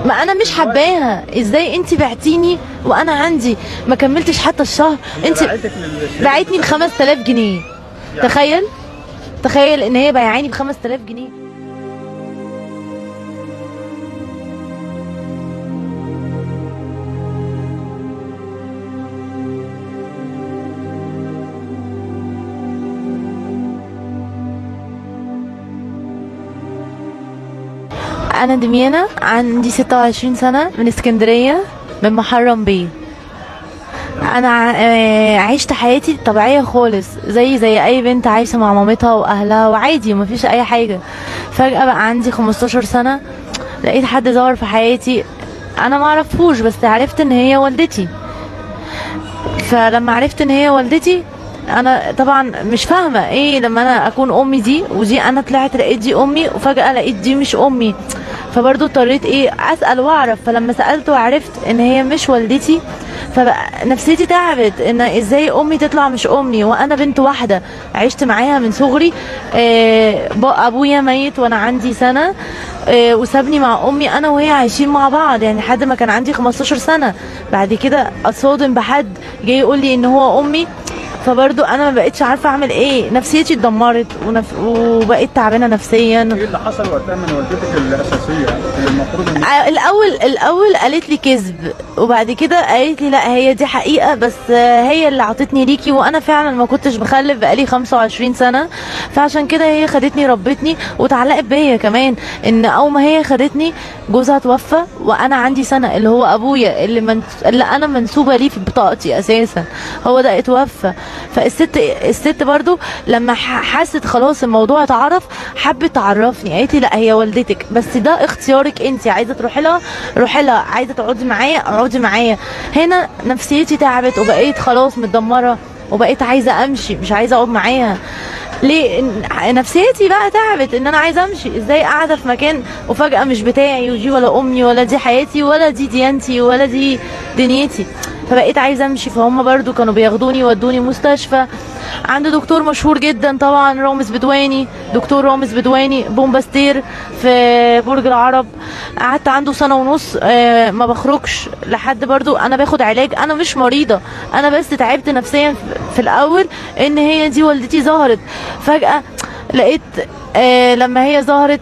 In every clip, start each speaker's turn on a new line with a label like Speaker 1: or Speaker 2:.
Speaker 1: ما انا مش حباها ازاي انت بعتيني وانا عندي ما كملتش حتى الشهر انت
Speaker 2: باعتك للشركة
Speaker 1: بعتني ب 5000 جنيه تخيل تخيل ان هي بايعاني ب 5000 جنيه انا دميانة عندي 26 سنة من اسكندرية من محرم بيه انا ع- آه، عشت حياتي طبيعيه خالص زي زي اي بنت عايشه مع مامتها واهلها وعادي ومفيش اي حاجه فجاه بقى عندي 15 سنه لقيت حد ظهر في حياتي انا ما اعرفوش بس عرفت ان هي والدتي فلما عرفت ان هي والدتي انا طبعا مش فاهمه ايه لما انا اكون امي دي ودي انا طلعت لقيت دي امي وفجاه لقيت دي مش امي فبرضه اضطريت ايه اسال واعرف فلما سالت وعرفت ان هي مش والدتي فبقى نفسيتي تعبت ان ازاي امي تطلع مش امي وانا بنت واحده عشت معاها من صغري آه بقى ابويا ميت وانا عندي سنه آه وسابني مع امي انا وهي عايشين مع بعض يعني لحد ما كان عندي 15 سنه بعد كده اتصادم بحد جاي يقول لي ان هو امي فبرضو انا ما بقتش عارفه اعمل ايه نفسيتي اتدمرت ونف... وبقيت تعبانه نفسيا
Speaker 2: ايه اللي حصل وقتها من والدتك الاساسيه اللي المفروض ان
Speaker 1: ع- الاول الاول قالت لي كذب وبعد كده قالت لي لا هي دي حقيقه بس آه، هي اللي عطتني ليكي وانا فعلا ما كنتش بخلف بقالي 25 سنه فعشان كده هي خدتني ربتني وتعلقت بيا كمان ان اول ما هي خدتني جوزها توفى وانا عندي سنه اللي هو ابويا اللي من... اللي انا منسوبه ليه في بطاقتي اساسا هو ده اتوفى فالست الست برضو لما ح- حست خلاص الموضوع اتعرف حبت تعرفني قالت لي لا هي والدتك بس ده اختيارك انت عايزه تروحي لها روحي لها عايزه تقعدي معايا اقعدي معايا هنا نفسيتي تعبت وبقيت خلاص متدمره وبقيت عايزه امشي مش عايزه اقعد معاها ليه إن- نفسيتي بقى تعبت ان انا عايزه امشي ازاي قاعده في مكان وفجاه مش بتاعي ودي ولا امي ولا دي حياتي ولا دي ديانتي ولا دي دنيتي فبقيت عايزه امشي فهم برضو كانوا بياخدوني يودوني مستشفى عند دكتور مشهور جدا طبعا رامز بدواني دكتور رامز بدواني بومباستير في برج العرب قعدت عنده سنه ونص آه، ما بخرجش لحد برضو انا باخد علاج انا مش مريضه انا بس تعبت نفسيا في- في الاول ان هي دي والدتي ظهرت فجاه لقيت آه، لما هي ظهرت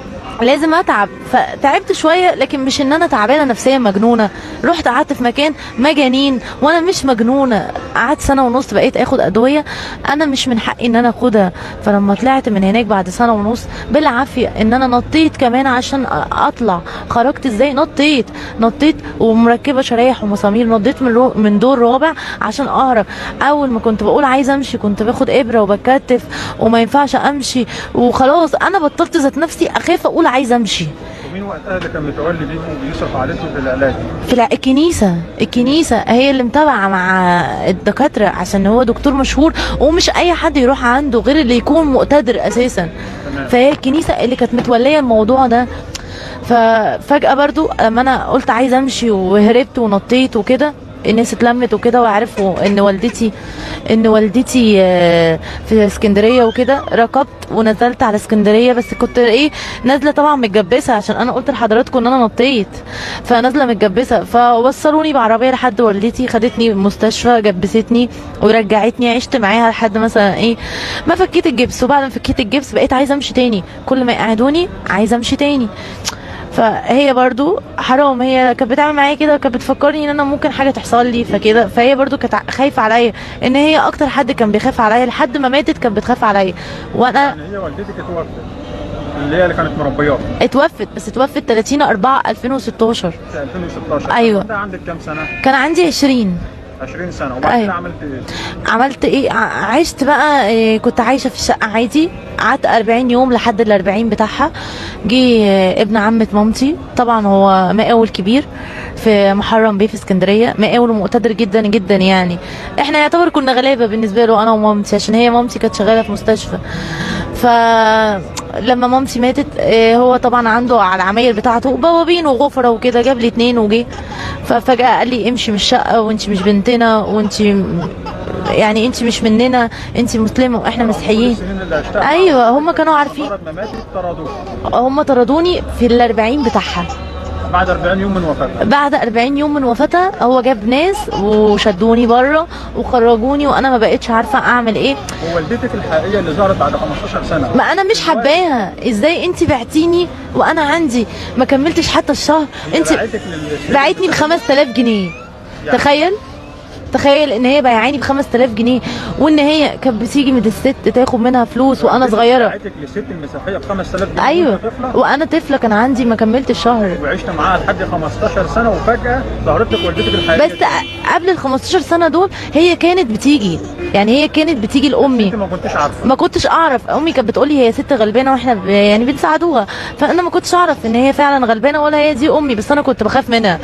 Speaker 1: لازم اتعب فتعبت شويه لكن مش ان انا تعبانه نفسيا مجنونه رحت قعدت في مكان مجانين وانا مش مجنونه قعدت سنه ونص بقيت اخد ادويه انا مش من حقي ان انا اخدها فلما طلعت من هناك بعد سنه ونص بالعافيه ان انا نطيت كمان عشان أ- اطلع خرجت ازاي نطيت نطيت ومركبه شرايح ومسامير نطيت من رو من دور رابع عشان اهرب اول ما كنت بقول عايزه امشي كنت باخد ابره وبكتف وما ينفعش امشي وخلاص انا بطلت ذات نفسي اخاف اقول عايزه امشي
Speaker 2: ومين وقتها اللي كان متولي بيكم وبيصرف عليكم في العلاج؟
Speaker 1: في الع- الكنيسة الكنيسة هي اللي متابعة مع الدكاترة عشان هو دكتور مشهور ومش أي حد يروح عنده غير اللي يكون مقتدر أساسا
Speaker 2: تمام.
Speaker 1: فهي الكنيسة اللي كانت متولية الموضوع ده ففجأة برضو لما أنا قلت عايزة أمشي وهربت ونطيت وكده الناس اتلمت وكده وعرفوا ان والدتي ان والدتي آه، في اسكندريه وكده ركبت ونزلت على اسكندريه بس كنت ايه نازله طبعا متجبسه عشان انا قلت لحضراتكم ان انا نطيت فنازله متجبسه فوصلوني بعربيه لحد والدتي خدتني المستشفى جبستني ورجعتني عشت معاها لحد مثلا ايه ما فكيت الجبس وبعد ما فكيت الجبس بقيت عايزه امشي تاني كل ما يقعدوني عايزه امشي تاني فهي برضو حرام هي كانت بتعمل معايا كده وكانت بتفكرني ان انا ممكن حاجه تحصل لي فكده فهي برضو كانت ع- خايفه عليا ان هي اكتر حد كان بيخاف عليا لحد ما ماتت كانت بتخاف عليا وانا
Speaker 2: يعني هي والدتك اتوفت اللي هي اللي كانت مربياك
Speaker 1: اتوفت بس اتوفت 30 4 2016
Speaker 2: في 2016
Speaker 1: أيوة.
Speaker 2: انت عندك كام سنه؟
Speaker 1: كان عندي 20
Speaker 2: 20 سنه وبعد
Speaker 1: أيوة.
Speaker 2: كده عملت ايه؟
Speaker 1: عملت ايه ع- عشت بقى إيه كنت عايشه في الشقه عادي قعدت 40 يوم لحد ال 40 بتاعها جه إيه، ابن عمه مامتي طبعا هو مقاول كبير في محرم بيه في اسكندريه مقاول ومقتدر جدا جدا يعني احنا يعتبر كنا غلابه بالنسبه له انا ومامتي عشان هي مامتي كانت شغاله في مستشفى فلما مامتي ماتت إيه، هو طبعا عنده على العماير بتاعته بوابين وغفره وكده جاب لي اتنين وجه ففجاه قال لي امشي من الشقه وانت مش بنتنا وانت يعني انت مش مننا انت مسلمه واحنا مسيحيين
Speaker 2: السنين اللي عشتها
Speaker 1: ايوه هم كانوا عارفين
Speaker 2: مجرد ما ماتت طردوك
Speaker 1: هم طردوني في الأربعين بتاعها
Speaker 2: بعد 40 يوم من وفاتها
Speaker 1: بعد 40 يوم من وفاتها هو جاب ناس وشدوني بره وخرجوني وانا ما بقتش عارفه اعمل ايه
Speaker 2: ووالدتك الحقيقيه اللي ظهرت بعد 15 سنه
Speaker 1: ما انا مش حباها ازاي انت بعتيني وانا عندي ما كملتش حتى الشهر انت
Speaker 2: باعتك لل-
Speaker 1: بعتني ب 5000 جنيه
Speaker 2: يعني.
Speaker 1: تخيل تخيل ان هي بايعاني ب 5000 جنيه وان هي كانت بتيجي من الست تاخد منها فلوس وانا
Speaker 2: والدتك
Speaker 1: صغيره
Speaker 2: باعتك لست المسيحيه ب 5000 جنيه
Speaker 1: ايوه
Speaker 2: وأنت طفلة،
Speaker 1: وانا طفله كان عندي ما كملت الشهر
Speaker 2: وعشت معاها لحد 15 سنه وفجاه ظهرت لك والدتك الحقيقيه
Speaker 1: بس قبل ال 15 سنه دول هي كانت بتيجي يعني هي كانت بتيجي لامي
Speaker 2: انت ما كنتش عارفه
Speaker 1: ما كنتش اعرف امي كانت بتقولي هي ست غلبانه واحنا ب... يعني بنساعدوها فانا ما كنتش اعرف ان هي فعلا غلبانه ولا هي دي امي بس انا كنت بخاف منها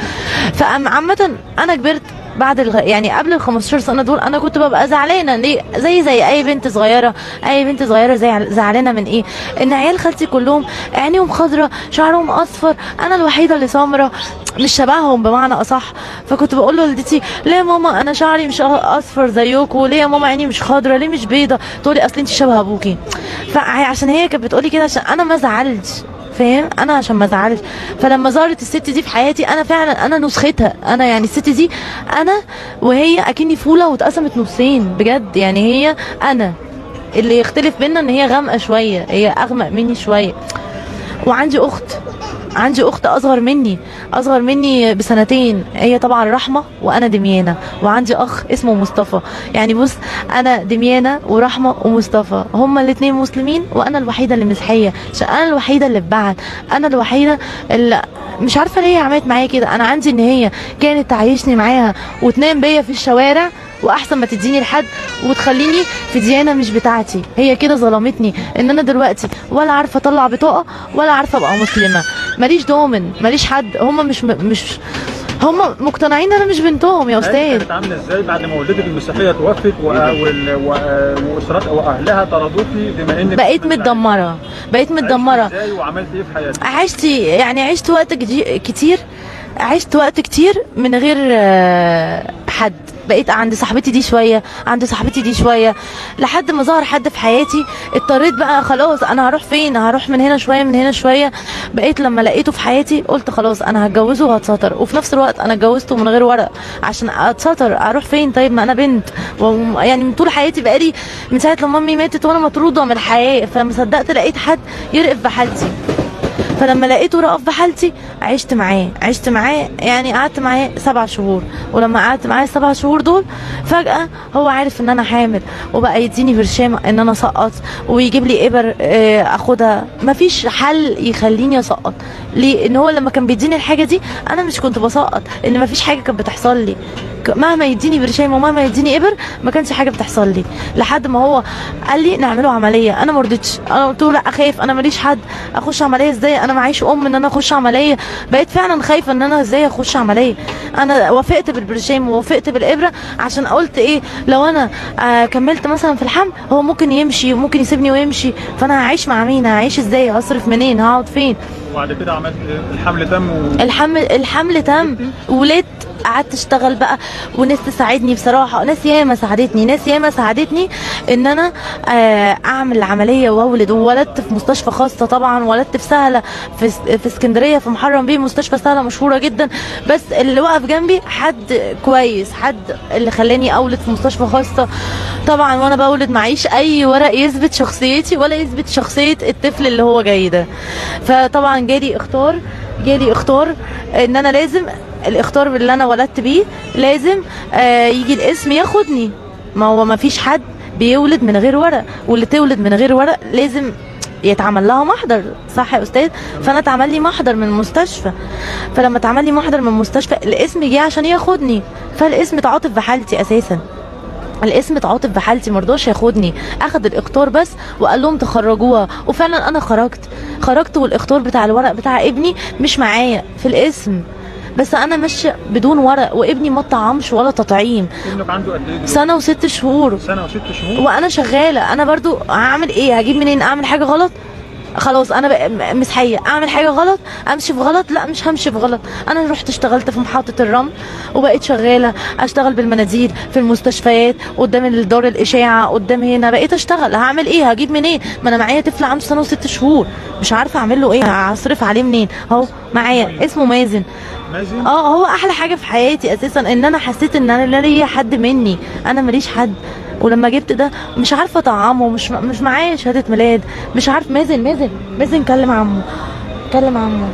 Speaker 1: فعامه انا كبرت بعد الغ... يعني قبل ال 15 سنه دول انا كنت ببقى زعلانه ليه زي زي اي بنت صغيره اي بنت صغيره زي زعلانه من ايه ان عيال خالتي كلهم عينيهم خضرة شعرهم اصفر انا الوحيده اللي سمرة مش شبههم بمعنى اصح فكنت بقول لوالدتي ليه يا ماما انا شعري مش اصفر زيكم ليه يا ماما عيني مش خضرة ليه مش بيضة تقولي اصل انت شبه ابوكي فعشان هي كانت بتقولي كده عشان انا ما زعلتش فاهم انا عشان ما ازعلش فلما ظهرت الست دي في حياتي انا فعلا انا نسختها انا يعني الست دي انا وهي اكني فوله واتقسمت نصين بجد يعني هي انا اللي يختلف بينا ان هي غامقه شويه هي اغمق مني شويه وعندي اخت عندي اخت اصغر مني اصغر مني بسنتين هي طبعا رحمه وانا دميانه وعندي اخ اسمه مصطفى يعني بص انا دميانه ورحمه ومصطفى هما الاثنين مسلمين وانا الوحيده اللي مسيحيه عشان انا الوحيده اللي اتبعت انا الوحيده اللي مش عارفه ليه عملت معايا كده انا عندي ان هي كانت تعيشني معاها وتنام بيا في الشوارع واحسن ما تديني لحد وتخليني في ديانه مش بتاعتي هي كده ظلمتني ان انا دلوقتي ولا عارفه اطلع بطاقه ولا عارفه ابقى مسلمه ماليش دومن ماليش حد هم مش مش هم مقتنعين ان انا مش بنتهم يا
Speaker 2: حياتك
Speaker 1: استاذ
Speaker 2: كانت عامله ازاي بعد ما والدتك المسيحيه توفت و- وال- و- واسرتها واهلها طردوكي بما انك
Speaker 1: بقيت متدمره بقيت
Speaker 2: عشت
Speaker 1: متدمره
Speaker 2: ازاي وعملت ايه في حياتك
Speaker 1: عشت يعني عشت وقت جدي- كتير عشت وقت كتير من غير آه، حد بقيت عند صاحبتي دي شويه عند صاحبتي دي شويه لحد ما ظهر حد في حياتي اضطريت بقى خلاص انا هروح فين هروح من هنا شويه من هنا شويه بقيت لما لقيته في حياتي قلت خلاص انا هتجوزه وهتسطر وفي نفس الوقت انا اتجوزته من غير ورق عشان اتسطر اروح فين طيب ما انا بنت و- يعني من طول حياتي بقالي من ساعه لما امي ماتت وانا مطروده من الحياه فلما صدقت لقيت حد يرقف بحالتي فلما لقيته رأف بحالتي عشت معاه عشت معاه يعني قعدت معاه سبع شهور ولما قعدت معاه السبع شهور دول فجأة هو عارف ان انا حامل وبقى يديني برشام ان انا اسقط ويجيب لي ابر آه، اخدها مفيش حل يخليني اسقط ليه ان هو لما كان بيديني الحاجة دي انا مش كنت بسقط ان مفيش حاجة كانت بتحصل لي ك- مهما يديني برشام ومهما يديني ابر ما كانش حاجه بتحصل لي لحد ما هو قال لي نعمله عمليه انا ما رضيتش انا قلت له لا اخاف انا ماليش حد اخش عمليه ازاي انا معيش ام ان انا اخش عمليه بقيت فعلا خايفه ان انا ازاي اخش عمليه انا وافقت بالبرشام ووافقت بالابره عشان قلت ايه لو انا آه كملت مثلا في الحمل هو ممكن يمشي وممكن يسيبني ويمشي فانا هعيش مع مين هعيش ازاي هصرف منين هقعد فين
Speaker 2: وبعد كده عملت إيه؟ الحمل تم و...
Speaker 1: الحمل الحمل تم ولدت قعدت اشتغل بقى وناس تساعدني بصراحه ناس ياما ساعدتني ناس ياما ساعدتني ان انا آه، اعمل العمليه واولد وولدت في مستشفى خاصه طبعا ولدت في سهله في اس- في اسكندريه في محرم بيه مستشفى سهله مشهوره جدا بس اللي وقف جنبي حد كويس حد اللي خلاني اولد في مستشفى خاصه طبعا وانا بولد معيش اي ورق يثبت شخصيتي ولا يثبت شخصيه الطفل اللي هو جاي ده فطبعا جالي اختار جالي اختار ان انا لازم الاختار اللي انا ولدت بيه لازم آه يجي الاسم ياخدني ما هو ما فيش حد بيولد من غير ورق واللي تولد من غير ورق لازم يتعمل لها محضر صح يا استاذ فانا اتعمل لي محضر من المستشفى فلما اتعمل لي محضر من المستشفى الاسم جه عشان ياخدني فالاسم تعاطف بحالتي اساسا الاسم اتعاطف بحالتي مرضاش ياخدني اخد الاختار بس وقال لهم تخرجوها وفعلا انا خرجت خرجت والاختار بتاع الورق بتاع ابني مش معايا في الاسم بس انا ماشيه بدون ورق وابني ما طعمش ولا تطعيم
Speaker 2: ابنك عنده قد ايه دلوقتي؟
Speaker 1: سنه وست شهور
Speaker 2: سنه وست شهور
Speaker 1: وانا شغاله انا برضو هعمل ايه هجيب منين اعمل حاجه غلط خلاص انا بقى م- مسيحيه اعمل حاجه غلط امشي في غلط لا مش همشي في غلط انا رحت اشتغلت في محطه الرمل وبقيت شغاله اشتغل بالمناديل في المستشفيات قدام الدار الاشاعه قدام هنا بقيت اشتغل هعمل ايه هجيب منين ما انا معايا طفل عنده سنه وست شهور مش عارفه اعمل له ايه هصرف عليه منين اهو معايا اسمه مازن
Speaker 2: مازن
Speaker 1: اه هو احلى حاجه في حياتي اساسا ان انا حسيت ان انا لا ليا حد مني انا ماليش حد ولما جبت ده مش عارفه اطعمه مش مش معايا شهاده ميلاد مش عارف مازن مازن مازن كلم عمه كلم عمه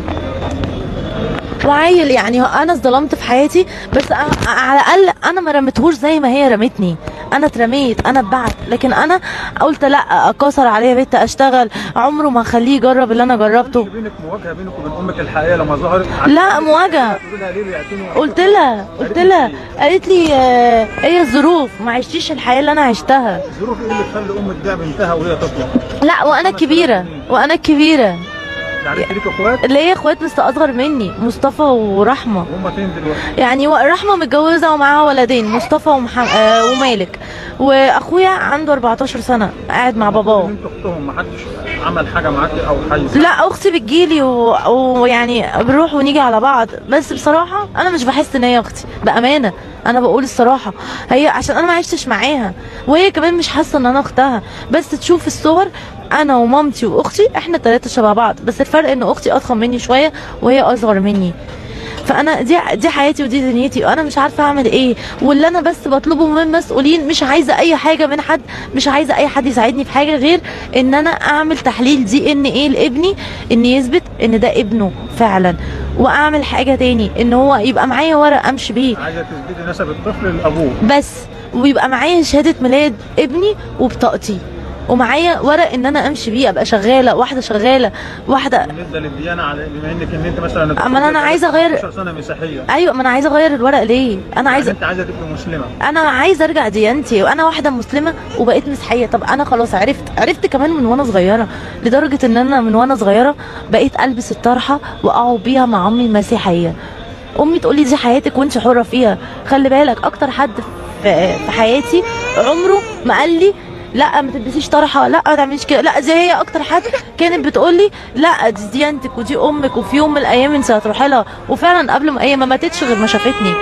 Speaker 1: وعيل يعني انا اتظلمت في حياتي بس أ- على الاقل انا ما رميتهوش زي ما هي رمتني انا اترميت انا اتبعت لكن انا قلت لا اكسر عليا بنت اشتغل عمره ما اخليه يجرب اللي انا جربته
Speaker 2: بينك مواجهه بينك وبين امك الحقيقيه لما ظهرت
Speaker 1: لا، مواجهة.
Speaker 2: تقولي لها ليه بيعتنوا
Speaker 1: قلت لها قلت لها قالت لي آه، هي الظروف ما عشتيش الحياه اللي انا عشتها
Speaker 2: الظروف ايه اللي تخلي ام تبيع بنتها وهي طفله؟
Speaker 1: لا وانا كبيره وانا كبيره
Speaker 2: يعني انت ليك اخوات
Speaker 1: ليا اخوات بس اصغر مني مصطفى ورحمه
Speaker 2: وهم فين دلوقتي؟
Speaker 1: يعني و- رحمه متجوزه ومعاها ولدين مصطفى ومح... آه ومالك واخويا عنده 14 سنه قاعد مع باباه
Speaker 2: انت اختهم ما حدش عمل حاجه معاكي او حيز
Speaker 1: لا اختي بتجيلي و- ويعني بنروح ونيجي على بعض بس بصراحه انا مش بحس ان هي اختي بامانه انا بقول الصراحه هي عشان انا ما عشتش معاها وهي كمان مش حاسه ان انا اختها بس تشوف الصور انا ومامتي واختي احنا الثلاثه شبه بعض بس الفرق ان اختي اضخم مني شويه وهي اصغر مني فانا دي دي حياتي ودي دنيتي وانا مش عارفه اعمل ايه واللي انا بس بطلبه من مسؤولين مش عايزه اي حاجه من حد مش عايزه اي حد يساعدني في حاجه غير ان انا اعمل تحليل دي ان ايه لابني ان يثبت ان ده ابنه فعلا واعمل حاجه تاني ان هو يبقى معايا ورق امشي بيه
Speaker 2: عايزه تثبتي نسب الطفل لابوه
Speaker 1: بس ويبقى معايا شهاده ميلاد ابني وبطاقتي ومعايا ورق ان انا امشي بيه ابقى شغاله واحده شغاله واحده
Speaker 2: بالنسبه للديانه على بما انك ان انت مثلا
Speaker 1: أما أنا عايزة أغير-
Speaker 2: 12 سنه مسيحيه
Speaker 1: ايوه ما انا عايزه اغير الورق ليه انا عايزه
Speaker 2: يعني انت عايزه تبقي مسلمه
Speaker 1: انا عايزه ارجع ديانتي وانا واحده مسلمه وبقيت مسيحيه طب انا خلاص عرفت عرفت كمان من وانا صغيره لدرجه ان انا من وانا صغيره بقيت البس الطرحه واقعد بيها مع امي المسيحيه امي تقول لي دي حياتك وانت حره فيها خلي بالك اكتر حد في في حياتي عمره ما قال لي لا ما تلبسيش طرحه لا ما تعمليش كده لا دي هي اكتر حد كانت بتقول لي لا دي ديانتك ودي امك وفي يوم من الايام انت هتروحي لها وفعلا قبل ما هي ما ماتتش غير ما شافتني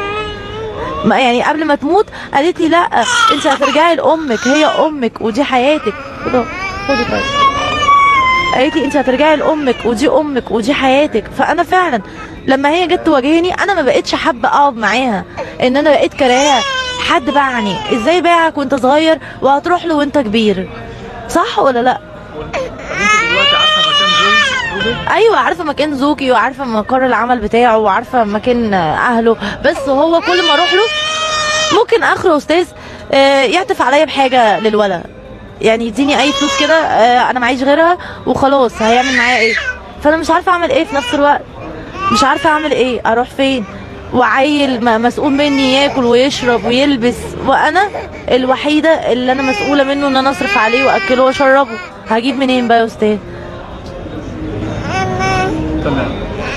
Speaker 1: ما يعني قبل ما تموت قالت لي لا انت هترجعي لامك هي امك ودي حياتك خدوا خدوا طيب قالت لي انت هترجعي لامك ودي امك ودي حياتك فانا فعلا لما هي جت تواجهني انا ما بقتش حابه اقعد معاها ان انا بقيت كراهه حد باعني ازاي باعك وانت صغير وهتروح له وانت كبير صح ولا لا
Speaker 2: طب انت دلوقتي عارفه مكان زوج زوجك
Speaker 1: ايوه عارفه مكان زوجي وعارفه مقر العمل بتاعه وعارفه مكان اهله بس هو كل ما اروح له ممكن اخره استاذ آه، يعطف عليا بحاجه للولا يعني يديني اي فلوس كده آه، انا معيش غيرها وخلاص هيعمل معايا ايه فانا مش عارفه اعمل ايه في نفس الوقت مش عارفه اعمل ايه اروح فين وعيل م- مسؤول مني ياكل ويشرب ويلبس وانا الوحيده اللي انا مسؤوله منه ان انا اصرف عليه واكله واشربه هجيب منين بقى يا استاذ
Speaker 2: تمام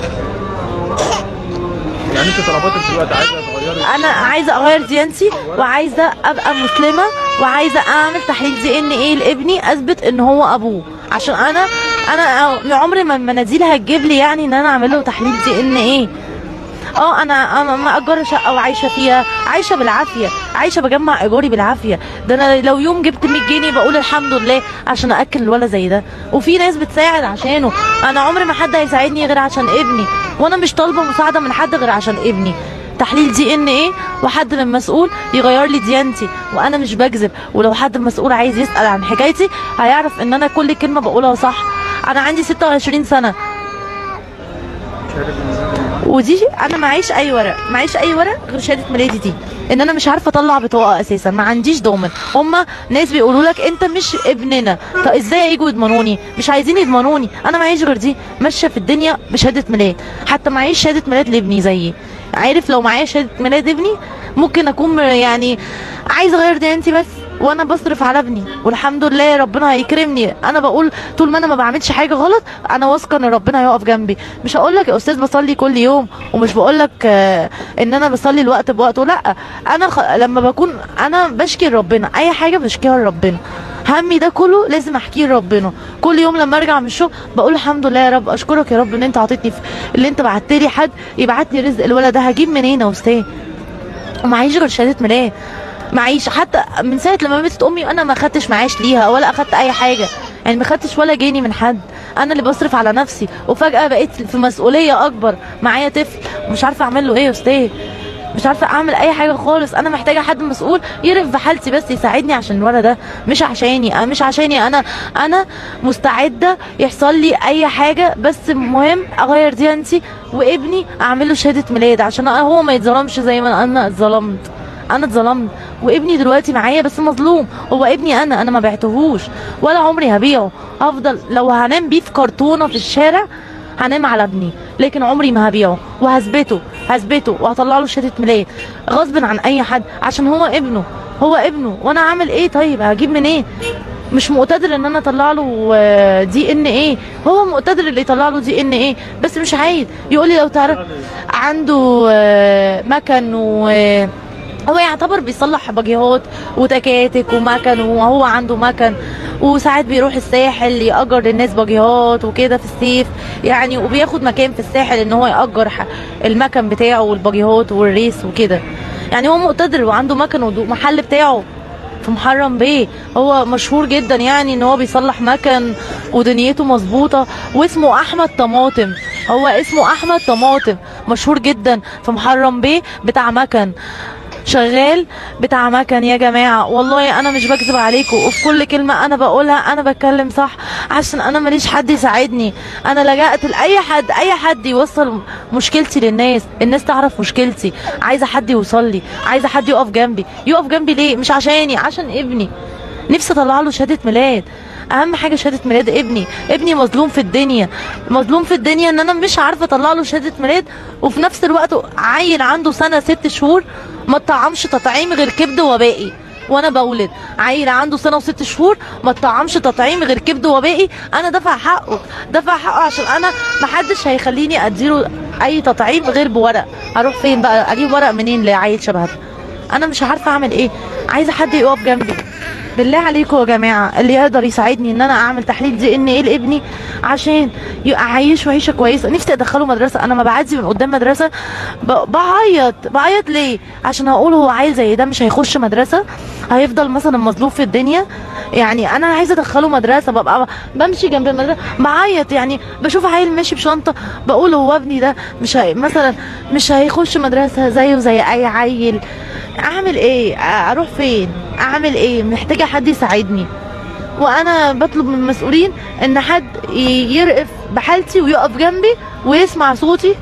Speaker 2: يعني انت طلباتك دلوقتي عايزه تغيري
Speaker 1: انا عايزه اغير ديانتي وعايزه ابقى مسلمه وعايزه اعمل تحليل دي ان ايه لابني اثبت ان هو ابوه عشان انا انا عمري ما المناديل هتجيب لي يعني ان انا اعمل له تحليل دي ان ايه اه انا انا مأجره شقه وعايشه فيها عايشه بالعافيه عايشه بجمع ايجاري بالعافيه ده انا لو يوم جبت 100 جنيه بقول الحمد لله عشان اكل الولد زي ده وفي ناس بتساعد عشانه انا عمري ما حد هيساعدني غير عشان ابني وانا مش طالبه مساعده من حد غير عشان ابني تحليل دي ان ايه وحد من مسؤول يغير لي ديانتي وانا مش بكذب ولو حد مسؤول عايز يسال عن حكايتي هيعرف ان انا كل كلمه بقولها صح انا عندي 26 سنه
Speaker 2: شهاده الميلاد
Speaker 1: ودي انا معيش اي ورق معيش اي ورق غير شهاده ميلادي دي ان انا مش عارفه اطلع بطاقه اساسا ما عنديش ضامن هما ناس بيقولوا لك انت مش ابننا طب ازاي يجوا يضمنوني مش عايزين يضمنوني انا معيش غير دي ماشيه في الدنيا بشهاده ميلاد حتى معيش شهاده ميلاد لابني زيي عارف لو معايا شهاده ميلاد ابني ممكن اكون يعني عايزه اغير ديانتي بس وانا بصرف على ابني والحمد لله ربنا هيكرمني انا بقول طول ما انا ما بعملش حاجه غلط انا واثقه ان ربنا هيقف جنبي مش هقول لك يا استاذ بصلي كل يوم ومش بقول لك آه، ان انا بصلي الوقت بوقته لا انا خ... لما بكون انا بشكي لربنا اي حاجه بشكيها لربنا همي ده كله لازم احكيه لربنا كل يوم لما ارجع من الشغل بقول الحمد لله يا رب اشكرك يا رب ان انت عطيتني في اللي انت بعت لي حد يبعت لي رزق الولد ده هجيب منين يا استاذ ومعيش غير شهاده ميلاد معيش حتى من ساعه لما ماتت امي انا ما خدتش معاش ليها ولا اخدت اي حاجه يعني ما خدتش ولا جنيه من حد انا اللي بصرف على نفسي وفجاه بقيت في مسؤوليه اكبر معايا طفل مش عارفه اعمل له ايه يا استاذ مش عارفه اعمل اي حاجه خالص انا محتاجه حد مسؤول يعرف بحالتي بس يساعدني عشان الولد ده مش عشاني أنا مش عشاني انا انا مستعده يحصل لي اي حاجه بس مهم اغير ديانتي وابني اعمل له شهاده ميلاد عشان هو ما يتظلمش زي ما انا اتظلمت انا اتظلمت وابني دلوقتي معايا بس مظلوم هو ابني انا انا ما بعتهوش ولا عمري هبيعه هفضل لو هنام بيه في كرتونه في الشارع هنام على ابني لكن عمري ما هبيعه وهثبته هثبته وهطلع له شهاده ميلاد غصب عن اي حد عشان هو ابنه هو ابنه وانا اعمل ايه طيب هجيب منين إيه؟ مش مقتدر ان انا اطلع له آه، دي ان ايه هو مقتدر اللي يطلع له دي ان ايه بس مش عايز يقول لي لو تعرف عنده آه، مكن و آه، هو يعتبر بيصلح باجيهات وتكاتك ومكن وهو عنده مكن وساعات بيروح الساحل يأجر للناس باجيهات وكده في الصيف يعني وبياخد مكان في الساحل ان هو يأجر ح- المكن بتاعه والباجيهات والريس وكده يعني هو مقتدر وعنده مكن ومحل بتاعه في محرم بيه هو مشهور جدا يعني ان هو بيصلح مكن ودنيته مظبوطه واسمه احمد طماطم هو اسمه احمد طماطم مشهور جدا في محرم بيه بتاع مكن شغال بتاع مكن يا جماعة والله أنا مش بكذب عليكم وفي كل كلمة أنا بقولها أنا بتكلم صح عشان أنا ماليش حد يساعدني أنا لجأت لأي حد أي حد يوصل مشكلتي للناس الناس تعرف مشكلتي عايزة حد يوصل لي عايزة حد يقف جنبي يقف جنبي ليه مش عشاني عشان ابني نفسي اطلع له شهاده ميلاد اهم حاجه شهاده ميلاد ابني ابني مظلوم في الدنيا مظلوم في الدنيا ان انا مش عارفه اطلع له شهاده ميلاد وفي نفس الوقت عيل عنده سنه ست شهور ما طعمش تطعيم غير كبد وباقي وانا بولد عيل عنده سنه وست شهور ما طعمش تطعيم غير كبد وباقي انا دافع حقه دافع حقه عشان انا ما حدش هيخليني اديله اي تطعيم غير بورق هروح فين بقى اجيب ورق منين لعيل شبه ده انا مش عارفه اعمل ايه عايزه حد يقف جنبي بالله عليكم يا جماعه اللي يقدر يساعدني ان انا اعمل تحليل دي ان ايه لابني عشان اعيشه عيشه كويسه نفسي ادخله مدرسه انا ما بعدي من قدام مدرسه ب- بعيط بعيط ليه عشان هقول هو عيل زي ده مش هيخش مدرسه هيفضل مثلا مظلوم في الدنيا يعني انا عايزه ادخله مدرسه ببقى بمشي جنب المدرسه بعيط يعني بشوف عيل ماشي بشنطه بقول هو ابني ده مش هي مثلا مش هيخش مدرسه زيه زي اي عيل اعمل ايه اروح فين اعمل ايه محتاجه حد يساعدني وانا بطلب من المسؤولين ان حد ي- يرقف بحالتي ويقف جنبي ويسمع صوتي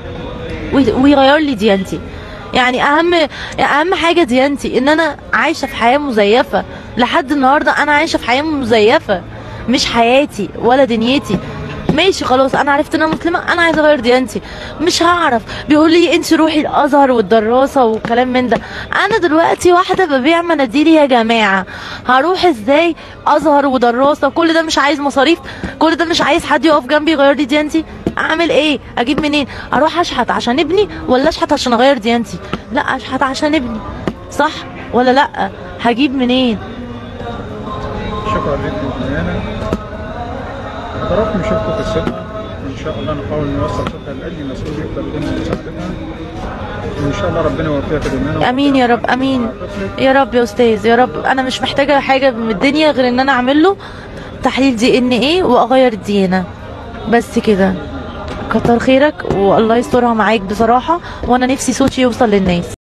Speaker 1: وي- ويغير لي ديانتي يعني اهم اهم حاجه ديانتي ان انا عايشه في حياه مزيفه لحد النهارده انا عايشه في حياه مزيفه مش حياتي ولا دنيتي ماشي خلاص انا عرفت ان انا مسلمه انا عايزه اغير ديانتي مش هعرف بيقول لي انت روحي الازهر والدراسه وكلام من ده انا دلوقتي واحده ببيع مناديل يا جماعه هروح ازاي ازهر ودراسه كل ده مش عايز مصاريف كل ده مش عايز حد يقف جنبي يغير لي ديانتي اعمل ايه اجيب منين اروح اشحت عشان ابني ولا اشحت عشان اغير ديانتي لا اشحت عشان ابني صح ولا لا هجيب منين
Speaker 2: شكرا لك للأمانة حضراتكم شفتوا قصتها وإن شاء الله نحاول نوصل صوتها لأي مسؤول يقدر يقوم بمساعدتها وإن شاء الله ربنا يوفقها في الأمانة
Speaker 1: امين يا رب امين يا رب يا استاذ يا رب انا مش محتاجه حاجه من الدنيا غير ان انا اعمل له تحليل دي ان ايه واغير الديانه بس كده كتر خيرك والله يسترها معاك بصراحه وانا نفسي صوتي يوصل للناس